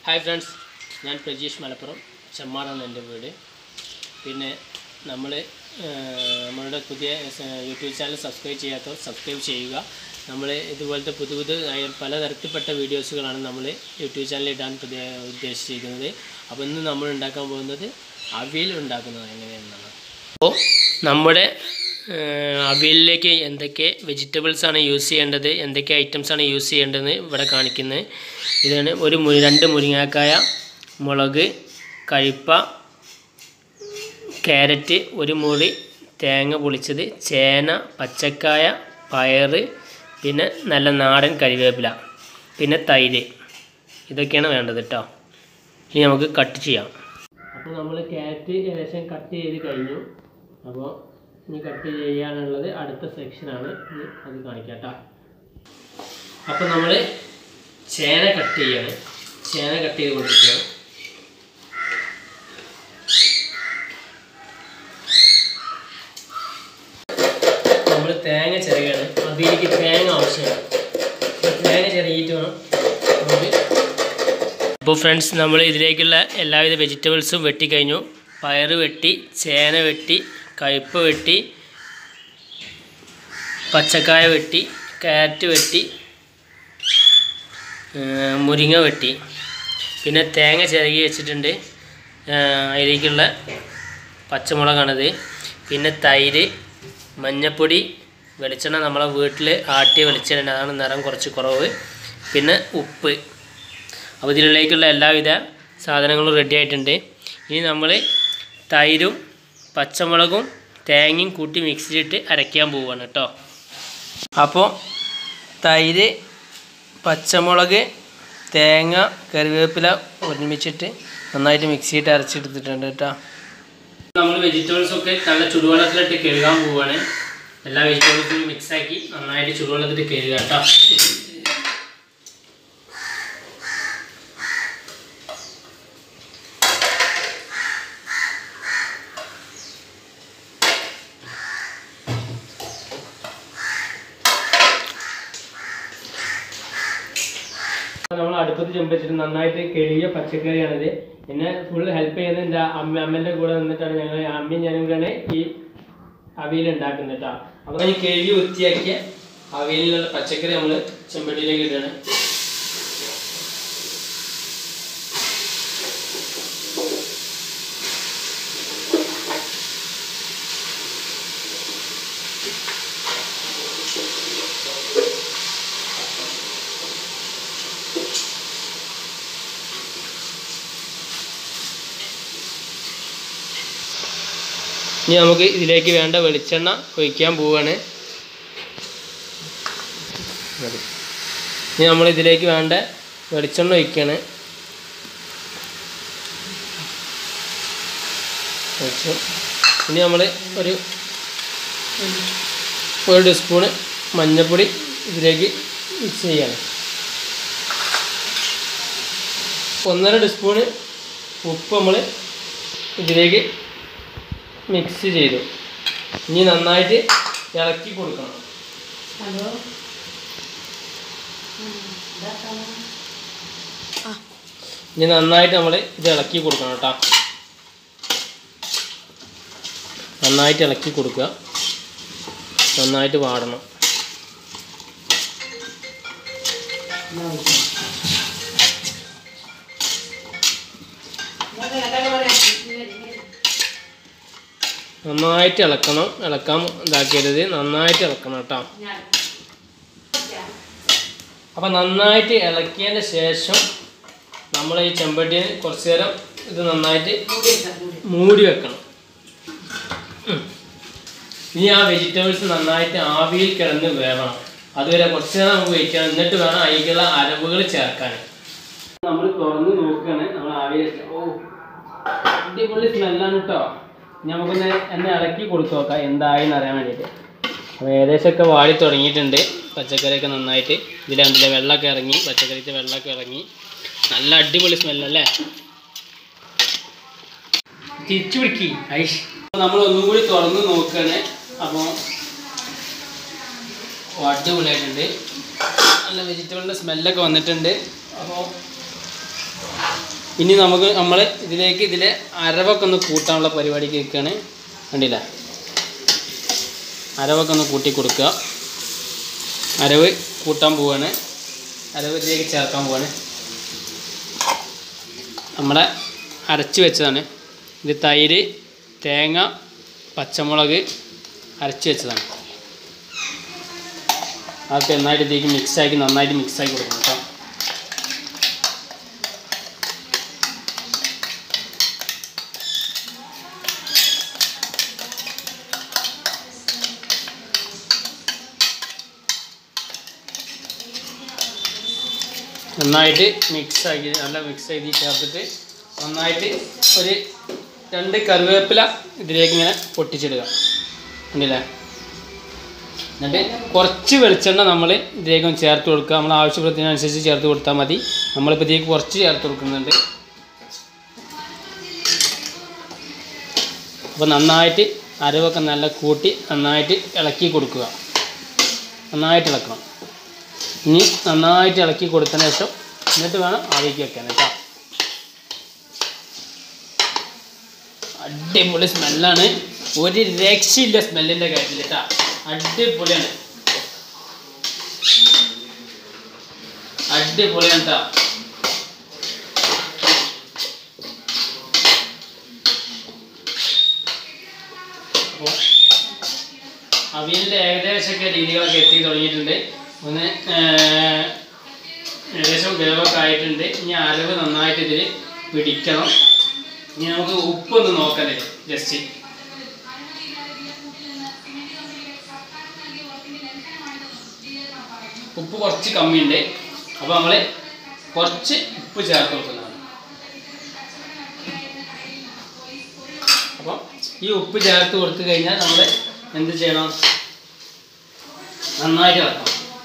Hi friends ഞാൻ പ്രജീഷ് മലപ്പുറം ചെമ്മാടാണ് എൻ്റെ വീട് പിന്നെ നമ്മൾ നമ്മളുടെ പുതിയ സ- യൂട്യൂബ് ചാനൽ സബ്സ്ക്രൈബ് ചെയ്യാത്തവർ സബ്സ്ക്രൈബ് ചെയ്യുക നമ്മൾ ഇതുപോലത്തെ പുതു പുതു ആയ പലതരത്തിൽപ്പെട്ട വീഡിയോസുകളാണ് നമ്മൾ യൂട്യൂബ് ചാനലിൽ ഇടാൻ പുതിയ ഉദ്ദേശിച്ചിരിക്കുന്നത് അപ്പോൾ ഇന്ന് നമ്മൾ ഉണ്ടാക്കാൻ പോകുന്നത് അവിയൽ ഉണ്ടാക്കുന്നത് എങ്ങനെയെന്നാണ് അപ്പോൾ നമ്മുടെ ഏഹ്, അവിയലിലേക്ക് എന്തൊക്കെ വെജിറ്റബിൾസ് ആണ് യൂസ് ചെയ്യേണ്ടത് എന്തൊക്കെ ഐറ്റംസ് ആണ് യൂസ് ചെയ്യേണ്ടതെന്ന് ഇവിടെ കാണിക്കുന്നത് ഇതാണ് ഒരു മുരി രണ്ട് മുരിങ്ങാക്കായ മുളക് കഴുപ്പ ക്യാരറ്റ് ഒരു മുറി തേങ്ങ പൊളിച്ചത് ചേന പച്ചക്കായ പയറ് പിന്നെ നല്ല നാടൻ കരിവേപ്പില പിന്നെ തൈര് ഇതൊക്കെയാണ് വേണ്ടത് കേട്ടോ ഇനി നമുക്ക് കട്ട് ചെയ്യാം അപ്പോൾ നമ്മൾ ക്യാരറ്റ് ഏകദേശം കട്ട് ചെയ്ത് കഴിഞ്ഞു അപ്പോൾ ഇനി കട്ട് ചെയ്യാനുള്ളത് അടുത്ത സെക്ഷനാണ് ഇനി അത് കാണിക്കാം കേട്ടോ അപ്പോൾ നമ്മൾ ചേന കട്ട് ചെയ്യാണ് ചേന കട്ട് ചെയ്ത് കൊടുക്കുകയാണ് നമ്മൾ തേങ്ങ ചിരകയാണ് അതിലേക്ക് തേങ്ങ ആവശ്യമാണ് അപ്പോൾ തേങ്ങ ചിരകിയിട്ട് വേണം നമുക്ക് അപ്പോൾ ഫ്രണ്ട്സ് നമ്മൾ ഇതിലേക്കുള്ള എല്ലാവിധ വെജിറ്റബിൾസും വെട്ടിക്കഴിഞ്ഞു പയറ് വെട്ടി ചേന വെട്ടി കയ്പ്പ് വെട്ടി പച്ചക്കായ വെട്ടി ക്യാരറ്റ് വെട്ടി ഏർ മുരിങ്ങ വെട്ടി പിന്നെ തേങ്ങ ചിരകി വെച്ചിട്ടുണ്ട് ഏർ അതിലേക്കുള്ള പച്ചമുളകാണത് പിന്നെ തൈര് മഞ്ഞപ്പൊടി വെളിച്ചെണ്ണ നമ്മളെ വീട്ടിൽ ആട്ടിയ വെളിച്ചെണ്ണ അതാണ് നിറം കുറച്ച് കുറവ് പിന്നെ ഉപ്പ് അപ്പോൾ ഇതിലേക്കുള്ള എല്ലാവിധ സാധനങ്ങളും റെഡി ആയിട്ടുണ്ട് ഇനി നമ്മൾ തൈരും പച്ചമുളകും തേങ്ങയും കൂട്ടി മിക്സിയിലിട്ട് അരയ്ക്കാൻ പോവുകയാണ് കേട്ടോ അപ്പോൾ തൈര് പച്ചമുളക് തേങ്ങ കറിവേപ്പില ഒരുമിച്ചിട്ട് നന്നായിട്ട് മിക്സിയിട്ട് അരച്ചെടുത്തിട്ടുണ്ട് കേട്ടോ നമ്മൾ വെജിറ്റബിൾസ് ഒക്കെ നല്ല ചുടുവെള്ളത്തിലിട്ട് കഴുകാൻ പോവുകയാണ് എല്ലാ വെജിറ്റബിൾസും മിക്സാക്കി നന്നായിട്ട് ചുടുവെള്ളത്തിട്ട് കഴുകുക കേട്ടോ നമ്മൾ അടുപ്പത്ത് ചെമ്പ് വെച്ചിട്ട് നന്നായിട്ട് കഴുകിയ പച്ചക്കറിയാണിത് എന്നെ ഫുൾ ഹെൽപ്പ് ചെയ്യുന്നത് എൻ്റെ അമ്മ അമ്മേൻ്റെ കൂടെ നിന്നിട്ടാണ് ഞങ്ങൾ അമ്മയും ഞാനും കൂടെയാണ് ഈ അവിയൽ ഉണ്ടാക്കുന്നത് കേട്ടോ അപ്പോൾ ഈ കഴുകി വൃത്തിയാക്കിയ അവിയലിലുള്ള പച്ചക്കറി നമ്മൾ ചെമ്പട്ടിയിലേക്ക് ഇടുകയാണ് ഇനി നമുക്ക് ഇതിലേക്ക് വേണ്ട വെളിച്ചെണ്ണ ഒഴിക്കാൻ പോവുകയാണ് മതി. ഇനി നമ്മൾ ഇതിലേക്ക് വേണ്ട വെളിച്ചെണ്ണ ഒഴിക്കുകയാണ് ഒഴിച്ചു ഇനി നമ്മൾ ഒരു ഒരു ടീസ്പൂണ് മഞ്ഞൾപ്പൊടി ഇതിലേക്ക് മിക്സ് ചെയ്യാണ് ഒന്നര ടീസ്പൂണ് ഉപ്പ് നമ്മൾ ഇതിലേക്ക് മിക്സ് ചെയ്തു ഇനി നന്നായിട്ട് ഇളക്കി കൊടുക്കണം ഇനി നന്നായിട്ട് നമ്മൾ ഇത് ഇളക്കി കൊടുക്കണം കേട്ടോ നന്നായിട്ട് ഇളക്കി കൊടുക്കുക നന്നായിട്ട് വാടണം നന്നായിട്ട് ഇളക്കണം ഇളക്കാൻ ഇതാക്കരുത് നന്നായിട്ട് ഇളക്കണം കേട്ടോ അപ്പം നന്നായിട്ട് ഇളക്കിയതിന് ശേഷം നമ്മൾ ഈ ചെമ്പട്ടിന് കുറച്ച് നേരം ഇത് നന്നായിട്ട് മൂടി വെക്കണം ഉം. ഇനി ആ വെജിറ്റബിൾസ് നന്നായിട്ട് ആവിയിൽ കിടന്ന് വേവണം അതുവരെ കുറച്ച് നേരം നമുക്ക് വെയിറ്റ് ചെയ്യണം എന്നിട്ട് വേണം അതിലേക്കുള്ള അരവുകൾ ചേർക്കാൻ നമ്മൾ തുറന്ന് നോക്കുകയാണ് നമ്മൾ ആവിയിൽ ഓ അടിപൊളി സ്മെല്ലാണ് കേട്ടോ ഇനി നമുക്കൊന്ന് എന്നെ ഇളക്കി കൊടുത്തു നോക്കാം എന്തായെന്ന് അറിയാൻ വേണ്ടിയിട്ട് അപ്പോൾ ഏകദേശമൊക്കെ വാടി തുടങ്ങിയിട്ടുണ്ട് പച്ചക്കറിയൊക്കെ നന്നായിട്ട് ഇതിലെന്തില്ല വെള്ളമൊക്കെ ഇറങ്ങി പച്ചക്കറിത്തെ വെള്ളമൊക്കെ ഇറങ്ങി നല്ല അടിപൊളി സ്മെല്ലല്ലേ തിരിച്ചു പിടിക്കി ഐഷ് നമ്മൾ ഒന്നും കൂടി തുറന്ന് നോക്കുകയാണ് അപ്പോൾ അടിപൊളിയായിട്ടുണ്ട് നല്ല വെജിറ്റബിളിൻ്റെ സ്മെല്ലൊക്കെ വന്നിട്ടുണ്ട് അപ്പോൾ ഇനി നമുക്ക് നമ്മൾ ഇതിലേക്ക് ഇതിലെ അരവൊക്കെ ഒന്ന് കൂട്ടാനുള്ള പരിപാടിക്ക് നിൽക്കുകയാണ് കണ്ടില്ല അരവൊക്കെ ഒന്ന് കൂട്ടി കൊടുക്കുക അരവ് കൂട്ടാൻ പോവാണ് അരവ് ഇതിലേക്ക് ചേർക്കാൻ പോവാണ് നമ്മുടെ അരച്ച് വെച്ചതാണ് ഇത് തൈര് തേങ്ങ പച്ചമുളക് അരച്ച് വെച്ചതാണ് അതൊക്കെ നന്നായിട്ട് ഇതിലേക്ക് മിക്സാക്കി നന്നായിട്ട് മിക്സാക്കി കൊടുക്കണം കേട്ടോ നന്നായിട്ട് മിക്സ് ആക്കി നല്ല മിക്സ് ചെയ്ത് ചേർത്തിട്ട് നന്നായിട്ട് ഒരു രണ്ട് കറിവേപ്പില ഇതിലേക്ക് ഇങ്ങനെ പൊട്ടിച്ചിടുക കണ്ടില്ലേ എന്നിട്ട് കുറച്ച് വെളിച്ചെണ്ണ നമ്മൾ ഇതിലേക്ക് ഒന്ന് ചേർത്ത് കൊടുക്കുക നമ്മൾ ആവശ്യപ്പെടുന്നതിനനുസരിച്ച് ചേർത്ത് കൊടുത്താൽ മതി നമ്മളിപ്പോൾ ഇതിലേക്ക് കുറച്ച് ചേർത്ത് കൊടുക്കുന്നുണ്ട് അപ്പോൾ നന്നായിട്ട് അരവൊക്കെ നല്ല കൂട്ടി നന്നായിട്ട് ഇളക്കി കൊടുക്കുക നന്നായിട്ട് ഇളക്കണം ഇനി നന്നായിട്ട് ഇളക്കി കൊടുത്തതിന് ശേഷം എന്നിട്ട് വേണം ആവിക്ക് വെക്കാൻ കേട്ടോ അടിപൊളി സ്മെല്ലാണ് ഒരു രക്ഷയില്ല സ്മെല്ലിൻ്റെ കാര്യത്തിൽ കേട്ടോ അടിപൊളിയാണ് അടിപൊളിയാണ് കേട്ടോ അപ്പോൾ അവിയലിൻ്റെ ഏകദേശമൊക്കെ രീതികളൊക്കെ എത്തി തുടങ്ങിയിട്ടുണ്ട് ഒന്ന് ഏർ, ഏകദേശം വേവൊക്കെ ആയിട്ടുണ്ട് ഇനി അരവ് നന്നായിട്ട് ഇതിൽ പിടിക്കണം ഇനി നമുക്ക് ഉപ്പൊന്ന് നോക്കല്ലേ ജസ്റ്റ് ഉപ്പ് കുറച്ച് കമ്മിയുണ്ട് അപ്പോൾ നമ്മൾ കുറച്ച് ഉപ്പ് ചേർത്ത് കൊടുക്കുന്നതാണ് അപ്പം ഈ ഉപ്പ് ചേർത്ത് കൊടുത്തു കഴിഞ്ഞാൽ നമ്മൾ എന്ത് ചെയ്യണം നന്നായിട്ട് ഇളക്കണം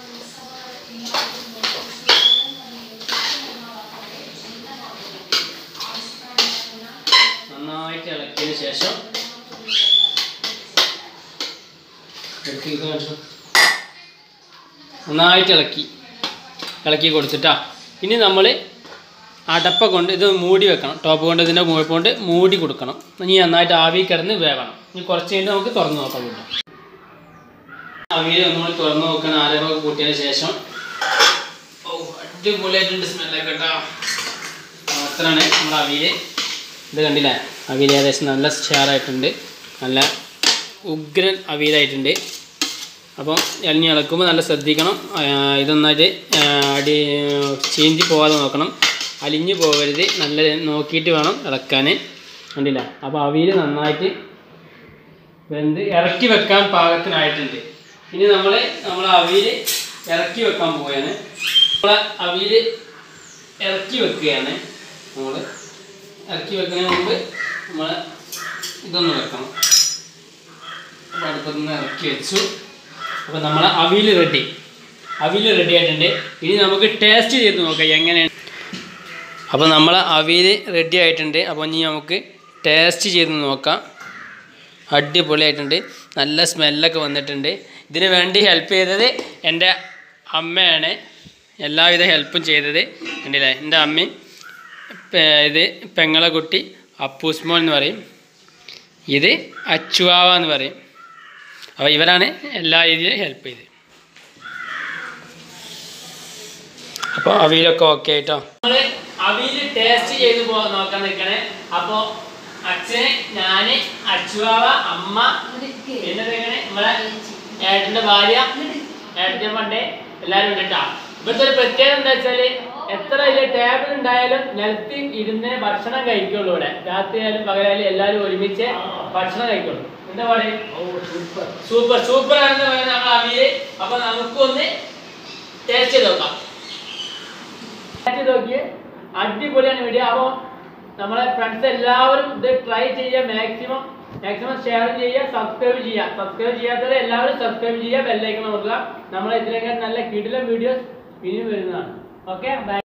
നന്നായിട്ട് ഇളക്കിയതിന് ശേഷം എടുത്ത് ഇത് കാണിച്ചോ. നന്നായിട്ട് ഇളക്കി ഇളക്കി കൊടുത്തിട്ടാ ഇനി നമ്മൾ അടപ്പ കൊണ്ട് ഇത് മൂടി വെക്കണം ടോപ്പ് കൊണ്ട് ഇതിൻ്റെ മുകളിൽ കൊണ്ട് മൂടി കൊടുക്കണം ഇനി നന്നായിട്ട് ആവി കിടന്ന് വേവണം ഇനി കുറച്ച് കഴിഞ്ഞ് നമുക്ക് തുറന്ന് നോക്കാം വീണ്ടും ആവിയിൽ ഒന്നുകൂടി തുറന്ന് നോക്കണം ആരവൊക്കെ കൂട്ടിയതിന് ശേഷം ഓ അടിപൊളിയായിട്ടുണ്ട് സ്മെല്ലൊക്കെ കേട്ടോ അത്രയാണ് നമ്മുടെ അവിയൽ ഇത് കണ്ടില്ലേ അവിയൽ ഏകദേശം നല്ല ഷെയറായിട്ടുണ്ട് നല്ല ഉഗ്രൻ അവിയലായിട്ടുണ്ട് അപ്പം ഇളഞ്ഞി ഇളക്കുമ്പോൾ നല്ല ശ്രദ്ധിക്കണം ആ, ഇതൊന്നായിട്ട് ആ, അടി ചീഞ്ചി പോകാതെ നോക്കണം അലിഞ്ഞു പോകരുത് നല്ല നോക്കിയിട്ട് വേണം ഇളക്കാൻ കണ്ടില്ല അപ്പോൾ അവിയൽ നന്നായിട്ട് വെന്ത് ഇറക്കി വെക്കാൻ പാകത്തിനായിട്ടുണ്ട് ഇനി നമ്മൾ നമ്മൾ അവിയൽ ഇറക്കി വെക്കാൻ പോവുകയാണ് നമ്മൾ അവിയൽ ഇറക്കി വെക്കുകയാണ് നമ്മൾ ഇറക്കി വെക്കുന്നതിന് മുമ്പ് നമ്മൾ ഇതൊന്ന് വെക്കണം അപ്പോൾ അടുപ്പത്ത് നിന്ന് ഇറക്കി വെച്ചു അപ്പോൾ നമ്മൾ അവിയൽ റെഡി അവിയൽ റെഡി ആയിട്ടുണ്ട് ഇനി നമുക്ക് ടേസ്റ്റ് ചെയ്ത് നോക്കാം എങ്ങനെയാണ് അപ്പോൾ നമ്മൾ അവിയൽ റെഡി ആയിട്ടുണ്ട് അപ്പോൾ ഇനി നമുക്ക് ടേസ്റ്റ് ചെയ്ത് നോക്കാം അടിപൊളിയായിട്ടുണ്ട് നല്ല സ്മെല്ലൊക്കെ വന്നിട്ടുണ്ട് ഇതിന് വേണ്ടി ഹെൽപ്പ് ചെയ്തത് എൻ്റെ അമ്മയാണ് എല്ലാവിധ ഹെൽപ്പും ചെയ്തത് കണ്ടില്ലേ എൻ്റെ അമ്മയും പെ- ഇത് പെങ്ങളെ കുട്ടി അപ്പൂസ്മോൻ എന്ന് പറയും ഇത് അച്ചുവാവ എന്ന് പറയും അപ്പോൾ ഇവരാണ് എല്ലാ രീതിയിലും ഹെൽപ്പ് ചെയ്തത് അപ്പോൾ അവിയലൊക്കെ ഓക്കെ ആയിട്ടോ നമ്മൾ അവിയൽ ടേസ്റ്റ് ചെയ്ത് പോ നോക്കാൻ നിൽക്കണേ അപ്പോൾ അച്ഛന് ഞാന് അച്ചുവാവ അമ്മ പിന്നെ എങ്ങനെ നമ്മളെ ഏട്ടൻ്റെ ഭാര്യ ഏട്ടൻ്റെ പണ്ടേ എല്ലാവരും ഉണ്ട് കേട്ടോ ഇവിടുത്തെ ഒരു പ്രത്യേകത എന്താ വെച്ചാല് എത്ര വലിയ ടേബിൾ ഉണ്ടായാലും നിലത്ത് ഇരുന്ന് ഭക്ഷണം കഴിക്കുള്ളൂ ഇവിടെ രാത്രിയായാലും പകലായാലും എല്ലാവരും ഒരുമിച്ച് ഭക്ഷണം കഴിക്കുള്ളൂ എന്താ പറയുക സൂപ്പർ സൂപ്പർ ആണെന്ന് പറയുന്നത് നമ്മൾ അവിയല് അപ്പൊ നമുക്കൊന്ന് ടേസ്റ്റ് ചെയ്ത് നോക്കാം ടേസ്റ്റ് ചെയ്ത് നോക്കി അടിപൊളിയാണ് വീഡിയോ അപ്പോൾ നമ്മളെ ഫ്രണ്ട്സ് എല്ലാവരും ഇത് ട്രൈ ചെയ്യുക മാക്സിമം മാക്സിമം ഷെയർ ചെയ്യുക സബ്സ്ക്രൈബ് ചെയ്യുക സബ്സ്ക്രൈബ് ചെയ്യാത്തവരെ എല്ലാവരും സബ്സ്ക്രൈബ് ചെയ്യുക ബെല്ലൈക്കൺ നോക്കുക നമ്മളെ ഇതിലേക്ക് നല്ല കിടിലം വീഡിയോസ് ഇനിയും വരുന്നതാണ് ഓക്കെ